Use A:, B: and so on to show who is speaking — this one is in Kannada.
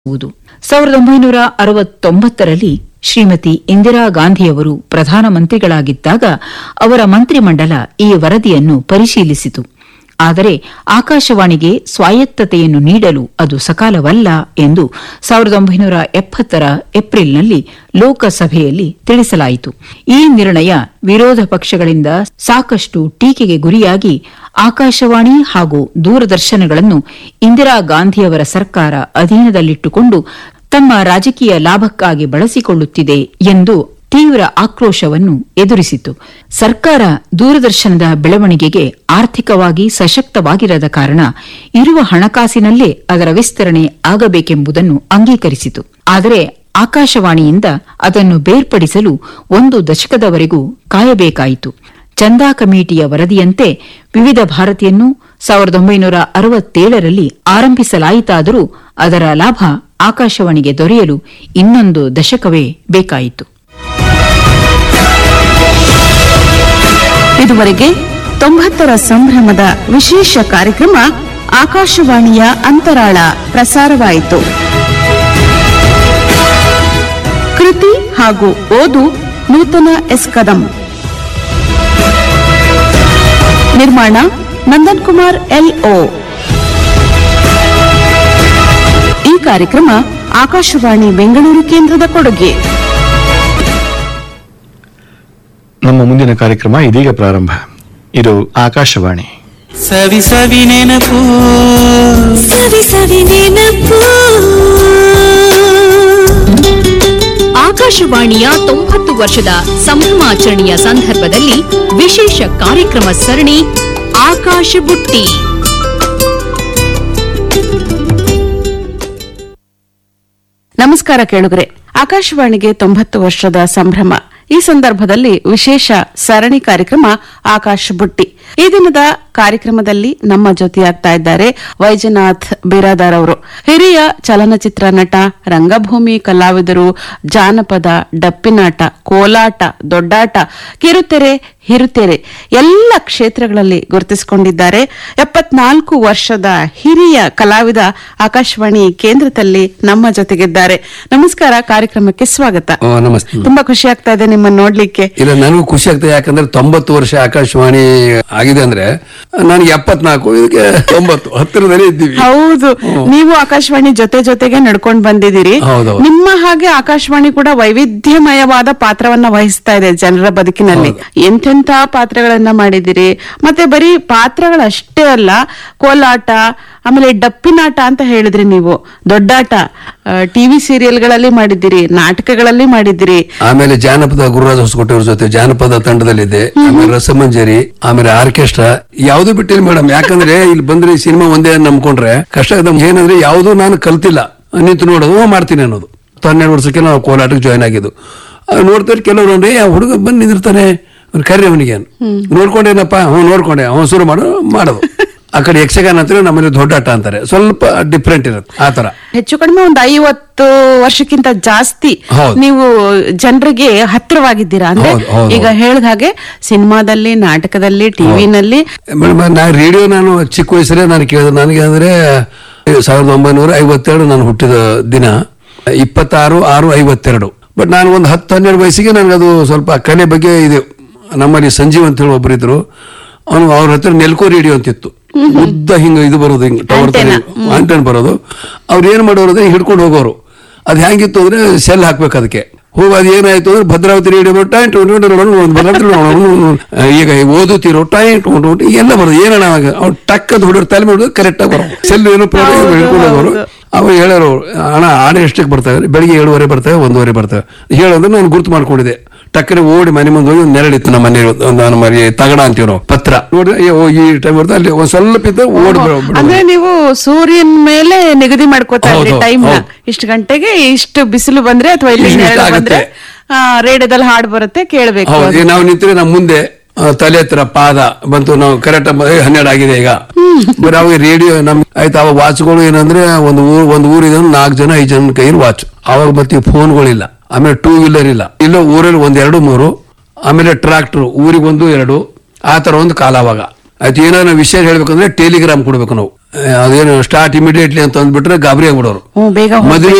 A: ವುದು ಸಾವಿರದ ಒಂಬೈನೂರ ಅರವತ್ತೊಂಬತ್ತರಲ್ಲಿ ಶ್ರೀಮತಿ ಇಂದಿರಾ ಗಾಂಧಿಯವರು ಪ್ರಧಾನಮಂತ್ರಿಗಳಾಗಿದ್ದಾಗ ಅವರ ಮಂತ್ರಿಮಂಡಲ ಈ ವರದಿಯನ್ನು ಪರಿಶೀಲಿಸಿತು ಆದರೆ ಆಕಾಶವಾಣಿಗೆ ಸ್ವಾಯತ್ತತೆಯನ್ನು ನೀಡಲು ಅದು ಸಕಾಲವಲ್ಲ ಎಂದು ಸಾವಿರದ ಒಂಬೈನೂರ ಎಪ್ಪತ್ತರ ಏಪ್ರಿಲ್ನಲ್ಲಿ ಲೋಕಸಭೆಯಲ್ಲಿ ತಿಳಿಸಲಾಯಿತು ಈ ನಿರ್ಣಯ ವಿರೋಧ ಪಕ್ಷಗಳಿಂದ ಸಾಕಷ್ಟು ಟೀಕೆಗೆ ಗುರಿಯಾಗಿ ಆಕಾಶವಾಣಿ ಹಾಗೂ ದೂರದರ್ಶನಗಳನ್ನು ಇಂದಿರಾ ಗಾಂಧಿಯವರ ಸರ್ಕಾರ ಅಧೀನದಲ್ಲಿಟ್ಟುಕೊಂಡು ತಮ್ಮ ರಾಜಕೀಯ ಲಾಭಕ್ಕಾಗಿ ಬಳಸಿಕೊಳ್ಳುತ್ತಿದೆ ಎಂದು ತೀವ್ರ ಆಕ್ರೋಶವನ್ನು ಎದುರಿಸಿತು ಸರ್ಕಾರ ದೂರದರ್ಶನದ ಬೆಳವಣಿಗೆಗೆ ಆರ್ಥಿಕವಾಗಿ ಸಶಕ್ತವಾಗಿರದ ಕಾರಣ ಇರುವ ಹಣಕಾಸಿನಲ್ಲೇ ಅದರ ವಿಸ್ತರಣೆ ಆಗಬೇಕೆಂಬುದನ್ನು ಅಂಗೀಕರಿಸಿತು ಆದರೆ ಆಕಾಶವಾಣಿಯಿಂದ ಅದನ್ನು ಬೇರ್ಪಡಿಸಲು ಒಂದು ದಶಕದವರೆಗೂ ಕಾಯಬೇಕಾಯಿತು ಚಂದಾ ಕಮಿಟಿಯ ವರದಿಯಂತೆ ವಿವಿಧ ಭಾರತಿಯನ್ನು ಸಾವಿರದ ಒಂಬೈನೂರ ಅರವತ್ತೇಳರಲ್ಲಿ ಆರಂಭಿಸಲಾಯಿತಾದರೂ ಅದರ ಲಾಭ ಆಕಾಶವಾಣಿಗೆ ದೊರೆಯಲು ಇನ್ನೊಂದು ದಶಕವೇ ಬೇಕಾಯಿತು
B: ಇದುವರೆಗೆ ತೊಂಬತ್ತರ ಸಂಭ್ರಮದ ವಿಶೇಷ ಕಾರ್ಯಕ್ರಮ ಆಕಾಶವಾಣಿಯ ಅಂತರಾಳ ಪ್ರಸಾರವಾಯಿತು ಕೃತಿ ಹಾಗೂ ಓದು ನೂತನ ಎಸ್ ಕದಂ ನಿರ್ಮಾಣ ನಂದನ್ ಕುಮಾರ್ ಎಲ್ಒ ಈ ಕಾರ್ಯಕ್ರಮ ಆಕಾಶವಾಣಿ ಬೆಂಗಳೂರು ಕೇಂದ್ರದ ಕೊಡುಗೆ
C: ನಮ್ಮ ಮುಂದಿನ ಕಾರ್ಯಕ್ರಮ ಇದೀಗ ಪ್ರಾರಂಭ ಇದು ಆಕಾಶವಾಣಿ
D: ಸವಿ ಸವಿ ನೆನಪು
E: ಸವಿ ಸವಿ ನೆನಪು
F: ಆಕಾಶವಾಣಿಯ ತೊಂಬತ್ತು ವರ್ಷದ ಸಂಭ್ರಮಾಚರಣೆಯ ಸಂದರ್ಭದಲ್ಲಿ ವಿಶೇಷ ಕಾರ್ಯಕ್ರಮ ಸರಣಿ ಆಕಾಶ ಬುಟ್ಟಿ
B: ನಮಸ್ಕಾರ ಕೇಳುಗರೆ ಆಕಾಶವಾಣಿಗೆ ತೊಂಬತ್ತು ವರ್ಷದ ಸಂಭ್ರಮ ಈ ಸಂದರ್ಭದಲ್ಲಿ ವಿಶೇಷ ಸರಣಿ ಕಾರ್ಯಕ್ರಮ ಆಕಾಶ ಬುಟ್ಟಿ ಈ ದಿನದ ಕಾರ್ಯಕ್ರಮದಲ್ಲಿ ನಮ್ಮ ಜೊತೆಯಾಗ್ತಾ ಇದ್ದಾರೆ ವೈಜನಾಥ್ ಬಿರಾದಾರ್ ಅವರು ಹಿರಿಯ ಚಲನಚಿತ್ರ ನಟ ರಂಗಭೂಮಿ ಕಲಾವಿದರು ಜಾನಪದ ಡಪ್ಪಿನಾಟ ಕೋಲಾಟ ದೊಡ್ಡಾಟ ಕಿರುತೆರೆ ಹಿರುತೆರೆ ಎಲ್ಲ ಕ್ಷೇತ್ರಗಳಲ್ಲಿ ಗುರುತಿಸಿಕೊಂಡಿದ್ದಾರೆ ಎಪ್ಪತ್ನಾಲ್ಕು ವರ್ಷದ ಹಿರಿಯ ಕಲಾವಿದ ಆಕಾಶವಾಣಿ ಕೇಂದ್ರದಲ್ಲಿ ನಮ್ಮ ಜೊತೆಗಿದ್ದಾರೆ ನಮಸ್ಕಾರ ಕಾರ್ಯಕ್ರಮಕ್ಕೆ ಸ್ವಾಗತ
G: ಓ, ನಮಸ್ತೆ
B: ತುಂಬಾ ಖುಷಿ ಆಗ್ತಾ ಇದೆ ನಿಮ್ಮನ್ನ ನೋಡ್ಲಿಕ್ಕೆ
G: ಇಲ್ಲ ನನಗೂ ಖುಷಿ ಆಗ್ತದೆ ಯಾಕಂದ್ರೆ ತೊಂಬತ್ತು ವರ್ಷ ಆಕಾಶವಾಣಿ ಆಗಿದೆ ಅಂದ್ರೆ ನನಗೆ ಎಪ್ಪತ್ನಾಲ್ಕು ಇದಕ್ಕೆ ತೊಂಬತ್ತು ಹತ್ತಿರದಲ್ಲೇ ಇದ್ದೀವಿ
B: ಹೌದು ನೀವು ಆಕಾಶವಾಣಿ ಜೊತೆ ಜೊತೆಗೆ ನಡ್ಕೊಂಡ್ ಬಂದಿದ್ದೀರಿ
G: ಹೌದೌದು.
B: ನಿಮ್ಮ ಹಾಗೆ ಆಕಾಶವಾಣಿ ಕೂಡ ವೈವಿಧ್ಯಮಯವಾದ ಪಾತ್ರವನ್ನ ವಹಿಸ್ತಾ ಇದೆ ಜನರ ಬದುಕಿನಲ್ಲಿ ಎಂತೆಂಥ ಪಾತ್ರಗಳನ್ನ ಮಾಡಿದಿರಿ ಮತ್ತೆ ಬರೀ ಪಾತ್ರಗಳಷ್ಟೇ ಅಲ್ಲ ಕೋಲಾಟ ಆಮೇಲೆ ಡಪ್ಪಿನಾಟ ಅಂತ ಹೇಳಿದ್ರಿ ನೀವು ದೊಡ್ಡಾಟ ಟಿವಿ ಸೀರಿಯಲ್ಗಳಲ್ಲಿ ಮಾಡಿದ್ದೀರಿ ನಾಟಕಗಳಲ್ಲಿ ಮಾಡಿದ್ದೀರಿ
G: ಆಮೇಲೆ ಜಾನಪದ ಗುರುರಾಜ ಹೊಸಕೋಟೆಯವ್ರ ಜೊತೆ ಜಾನಪದ ತಂಡದಲ್ಲಿದೆ ಆಮೇಲೆ ರಸಮಂಜರಿ ಆಮೇಲೆ ಆರ್ಕೆಸ್ಟ್ರಾ ಯಾವ್ದು ಬಿಟ್ಟಿಲ್ಲ ಮೇಡಮ್ ಯಾಕಂದ್ರೆ ಇಲ್ಲಿ ಬಂದ್ರೆ ಸಿನಿಮಾ ಒಂದೇ ನಂಬ್ಕೊಂಡ್ರೆ ಕಷ್ಟ ಆಗುತ್ತೆ. ಏನಂದ್ರೆ ಯಾವ್ದು ನಾನು ಕಲ್ತಿಲ್ಲ ನಿಂತು ನೋಡೋದು ಹ್ಞೂ ಮಾಡ್ತೀನಿ ಅನ್ನೋದು ಹತ್ತು ಹನ್ನೆರಡು ವರ್ಷಕ್ಕೆ ನಾವು ಕೋಲಾಟಕ್ಕೆ ಜಾಯ್ನ್ ಆಗಿದ್ದು ಅಹ್ ನೋಡ್ತಾರೆ ಕೆಲವರು ಅಂದ್ರೆ ಆ ಹುಡುಗ ಬಂದು ನಿಂದಿರ್ತಾನೆ ಅವ್ನು ಕರ್ರಿ ಅವನಿಗೆ ನೋಡ್ಕೊಂಡೇನಪ್ಪ ಹ್ಞೂ ನೋಡ್ಕೊಂಡೆ ಅವ್ನು ಶುರು ಮಾಡು ಮಾಡೋದು ಆ ಕಡೆ ಯಕ್ಷಗಾನ ಅಂತಾರೆ ನಮ್ಮಲ್ಲಿ ದೊಡ್ಡಾಟ ಅಂತಾರೆ ಸ್ವಲ್ಪ ಡಿಫ್ರೆಂಟ್ ಇರುತ್ತೆ ಆ ತರ
B: ಹೆಚ್ಚು ಕಡಿಮೆ ಒಂದು ಐವತ್ತು ವರ್ಷಕ್ಕಿಂತ ಜಾಸ್ತಿ
G: ಹೌದು.
B: ನೀವು ಜನರಿಗೆ ಹತ್ತಿರವಾಗಿದ್ದೀರಾ ಅಂದ್ರೆ
G: ಹೌದು, ಹೌದು,
B: ಈಗ ಹೇಳಿದ ಹಾಗೆ ಸಿನಿಮಾದಲ್ಲಿ ನಾಟಕದಲ್ಲಿ ಟಿವಿನಲ್ಲಿ
G: ಮೇಡಮ್ ನಾ ರೇಡಿಯೋ ನಾನು ಚಿಕ್ಕ ವಯಸ್ಸಲ್ಲೇ ನಾನು ಕೇಳಿದೆ ನನಗೆ ಅಂದ್ರೆ ಸಾವಿರದ ಒಂಬೈನೂರ ಐವತ್ತೆರಡು ನಾನು ಹುಟ್ಟಿದ ದಿನ ಇಪ್ಪತ್ತಾರು ಆರು ಐವತ್ತೆರಡು ಬಟ್ ನಾನು ಒಂದು ಹತ್ತು ಹನ್ನೆರಡು ವಯಸ್ಸಿಗೆ ನನಗದು ಸ್ವಲ್ಪ ಕಲೆ ಬಗ್ಗೆ ಇದೆ ನಮ್ಮಲ್ಲಿ ಸಂಜೀವ್ ಅಂತ ಹೇಳಿ ಒಬ್ಬರಿದ್ರು ಅವನು ಅವ್ರ ಹತ್ರ ನೆಲ್ಕೋ ರೇಡಿಯೋ ಅಂತಿತ್ತು ಉದ್ದ ಹಿಂಗ ಇದು ಬರೋದು ಹಿಂಗ ಟವರ್ ಆಂಟನ್ ಬರೋದು ಅವ್ರು ಏನ್ ಮಾಡೋರು ಅಂದ್ರೆ ಹಿಡ್ಕೊಂಡು ಹೋಗೋರು ಅದು ಹೆಂಗಿತ್ತು ಅಂದ್ರೆ ಸೆಲ್ ಹಾಕ್ಬೇಕು ಅದಕ್ಕೆ ಹೋಗಿ ಅದು ಏನಾಯ್ತು ಅಂದ್ರೆ ಭದ್ರಾವತಿ ರೇಡಿಯೋ ಟೈಟ್ ಈಗ ಓದುತ್ತೀರೋ ಟೈಟ್ ಎಲ್ಲ ಬರೋದು ಏನಣ್ಣ ಅವ್ನು ಟಕ್ ಅಂತ ಹೊಡಿಯೋರು ತಲೆ ಮಾಡೋದು ಕರೆಕ್ಟ್ ಆಗಿ ಬರೋದು ಸೆಲ್ ಏನು ಪ್ರಾಬ್ಲಮ್ ಹಿಡ್ಕೊಂಡು ಹೋಗೋರು ಅವ ಹೇಳೋರು ಅಣ್ಣ ಆನೆ ಎಷ್ಟಕ್ಕೆ ಬರ್ತವೆ ಬೆಳಿಗ್ಗೆ ಏಳುವರೆ ಬರ್ತವೆ ಒಂದೂವರೆ ಬರ್ತವೆ ಹೇಳೋದ್ರೆ ನಾನು ಗುರ್ತು ಮಾಡ್ಕೊಂಡಿದ್ದೆ ಟಕ್ಕನೆ ಓಡಿ ಮನೆ ಮುಂದೆ ಹೋಗಿ ಒಂದು ನೆರಳಿತ್ತು ನಮ್ಮ ಮನೆ ನಾನು ಮರಿ ತಗಡ ಅಂತೀವಿ ನಾವು ಪತ್ರ ನೋಡಿದ್ರೆ ಅಯ್ಯೋ, ಈ ಟೈಮ್ ಬರ್ತದೆ ಅಲ್ಲಿ ಒಂದ್ ಸ್ವಲ್ಪ ಇತ್ತು ಓಡಿ
B: ಅಂದ್ರೆ ನೀವು ಸೂರ್ಯನ ಮೇಲೆ ನಿಗದಿ ಮಾಡ್ಕೋತಾ ಇದ್ರಿ
G: ಹೌದು,
B: ಟೈಮ್
G: ಹೌದು.
B: ಇಷ್ಟು ಗಂಟೆಗೆ ಇಷ್ಟು ಬಿಸಿಲು ಬಂದ್ರೆ ಅಥವಾ ಇಲ್ಲಿ
G: ಇಷ್ಟು
B: ನೆರಳು ಬಂದ್ರೆ
G: ಆಗುತ್ತೆ.
B: ಆ, ರೇಡಿಯೋದಲ್ಲಿ ಹಾಡು ಬರುತ್ತೆ ಕೇಳ್ಬೇಕು
G: ಹೌದು ಈಗ ನಾವು ನಿಂತರೆ ನಮ್ಮ ಮುಂದೆ ಆ, ತಲೆ ಹತ್ರ ಪಾದ ಬಂತು ನಾವು ಕರೆಕ್ಟ್ ಹನ್ನೆರಡು ಆಗಿದೆ ಈಗ ಬರೀ ಅವಾಗ ರೇಡಿಯೋ ನಮ್ ಆಯ್ತು ಅವಾಗ ವಾಚ್ಗಳು ಏನಂದ್ರೆ ಒಂದು ಊರ್ ಒಂದು ಊರಿದ ನಾಲ್ಕು ಜನ ಐದು ಜನ ಕೈಯಲ್ಲಿ ವಾಚ್ ಅವಾಗ ಮತ್ತೆ ಫೋನ್ಗಳಿಲ್ಲ ಆಮೇಲೆ ಟೂ ವೀಲರ್ ಇಲ್ಲ ಇಲ್ಲ ಊರಲ್ಲಿ ಒಂದ್ ಎರಡು ಮೂರು ಆಮೇಲೆ ಟ್ರಾಕ್ಟರ್ ಊರಿಗೆ ಒಂದು ಎರಡು ಆ ತರ ಒಂದು ಕಾಲ ಅವಾಗ ಆಯ್ತು ಏನಾದ್ರು ವಿಷಯ ಹೇಳ್ಬೇಕಂದ್ರೆ ಟೆಲಿಗ್ರಾಮ್ ಕೊಡ್ಬೇಕು ನಾವು ಅದೇನು ಸ್ಟಾರ್ಟ್ ಇಮಿಡಿಯೇಟ್ಲಿ ಅಂತ ಅಂದ್ಬಿಟ್ರೆ ಗಾಬರಿ ಆಗ್ಬಿಡೋರು
B: ಹ್ಮ್ ಬೇಗ
G: ಮದುವೆ